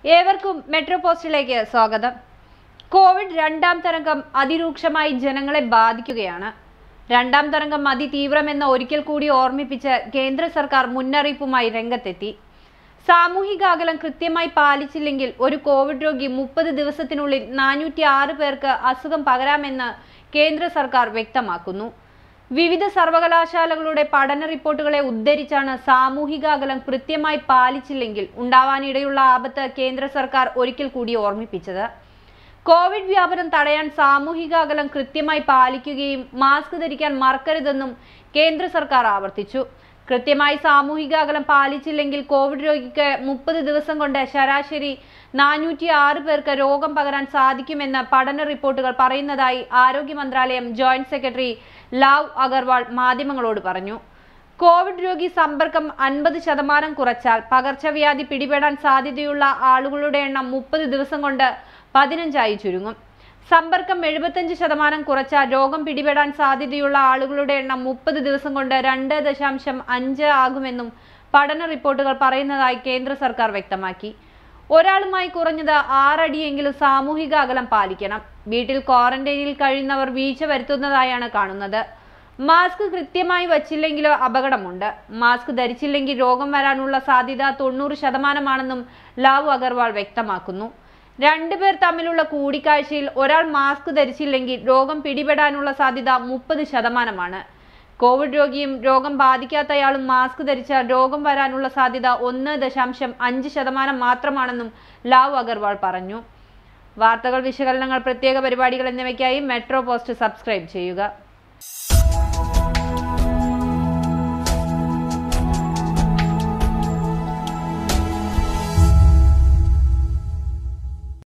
ഏവർക്കും മെട്രോ പോസ്റ്റിലേക്ക് സ്വാഗതം കോവിഡ് രണ്ടാം തരംഗം അതിരൂക്ഷമായി ജനങ്ങളെ ബാധിക്കുകയാണ് രണ്ടാം തരംഗം അതിതീവ്രമെന്ന് ഒരിക്കൽ കൂടി ഓർമ്മിപ്പിച്ച് കേന്ദ്ര സർക്കാർ മുന്നറിയിപ്പുമായി രംഗത്തെത്തി സാമൂഹിക അകലം കൃത്യമായി പാലിച്ചില്ലെങ്കിൽ ഒരു കോവിഡ് രോഗി മുപ്പത് ദിവസത്തിനുള്ളിൽ നാനൂറ്റി ആറ് പേർക്ക് അസുഖം പകരാമെന്ന് കേന്ദ്ര സർക്കാർ വ്യക്തമാക്കുന്നു വിവിധ സർവകലാശാലകളുടെ പഠന റിപ്പോർട്ടുകളെ ഉദ്ധരിച്ചാണ് സാമൂഹിക അകലം കൃത്യമായി പാലിച്ചില്ലെങ്കിൽ ഉണ്ടാവാനിടയുള്ള ആപത്ത് കേന്ദ്ര സർക്കാർ ഒരിക്കൽ കൂടി ഓർമ്മിപ്പിച്ചത് കോവിഡ് വ്യാപനം തടയാൻ സാമൂഹിക അകലം കൃത്യമായി പാലിക്കുകയും മാസ്ക് ധരിക്കാൻ മറക്കരുതെന്നും കേന്ദ്ര സർക്കാർ ആവർത്തിച്ചു കൃത്യമായി സാമൂഹിക അകലം പാലിച്ചില്ലെങ്കിൽ കോവിഡ് രോഗിക്ക് മുപ്പത് ദിവസം കൊണ്ട് ശരാശരി നാനൂറ്റി ആറ് പേർക്ക് രോഗം പകരാൻ സാധിക്കുമെന്ന് പഠന റിപ്പോർട്ടുകൾ പറയുന്നതായി ആരോഗ്യ മന്ത്രാലയം ജോയിന്റ് സെക്രട്ടറി ലാവ് അഗർവാൾ മാധ്യമങ്ങളോട് പറഞ്ഞു കോവിഡ് രോഗി സമ്പർക്കം അൻപത് ശതമാനം കുറച്ചാൽ പകർച്ചവ്യാധി പിടിപെടാൻ സാധ്യതയുള്ള ആളുകളുടെ എണ്ണം മുപ്പത് ദിവസം കൊണ്ട് പതിനഞ്ചായി ചുരുങ്ങും സമ്പർക്കം എഴുപത്തഞ്ച് ശതമാനം കുറച്ചാൽ രോഗം പിടിപെടാൻ സാധ്യതയുള്ള ആളുകളുടെ എണ്ണം മുപ്പത് ദിവസം കൊണ്ട് രണ്ട് ദശാംശം അഞ്ച് ആകുമെന്നും പഠന റിപ്പോർട്ടുകൾ പറയുന്നതായി കേന്ദ്ര സർക്കാർ വ്യക്തമാക്കി ഒരാളുമായി കുറഞ്ഞത് ആറടിയെങ്കിലും സാമൂഹിക അകലം പാലിക്കണം വീട്ടിൽ ക്വാറന്റൈനിൽ കഴിയുന്നവർ വീഴ്ച വരുത്തുന്നതായാണ് കാണുന്നത് മാസ്ക് കൃത്യമായി വച്ചില്ലെങ്കിലോ അപകടമുണ്ട് മാസ്ക് ധരിച്ചില്ലെങ്കിൽ രോഗം വരാനുള്ള സാധ്യത തൊണ്ണൂറ് ശതമാനമാണെന്നും ലാവു അഗർവാൾ വ്യക്തമാക്കുന്നു രണ്ടുപേർ തമ്മിലുള്ള കൂടിക്കാഴ്ചയിൽ ഒരാൾ മാസ്ക് ധരിച്ചില്ലെങ്കിൽ രോഗം പിടിപെടാനുള്ള സാധ്യത മുപ്പത് ശതമാനമാണ് കോവിഡ് രോഗിയും രോഗം ബാധിക്കാത്തയാളും മാസ്ക് ധരിച്ചാൽ രോഗം വരാനുള്ള സാധ്യത ഒന്ന് ദശാംശം അഞ്ച് ശതമാനം മാത്രമാണെന്നും ലാവ് അഗർവാൾ പറഞ്ഞു വാർത്തകൾ വിശകലനങ്ങൾ പ്രത്യേക പരിപാടികൾ എന്നിവയ്ക്കായി മെട്രോ പോസ്റ്റ് സബ്സ്ക്രൈബ് ചെയ്യുക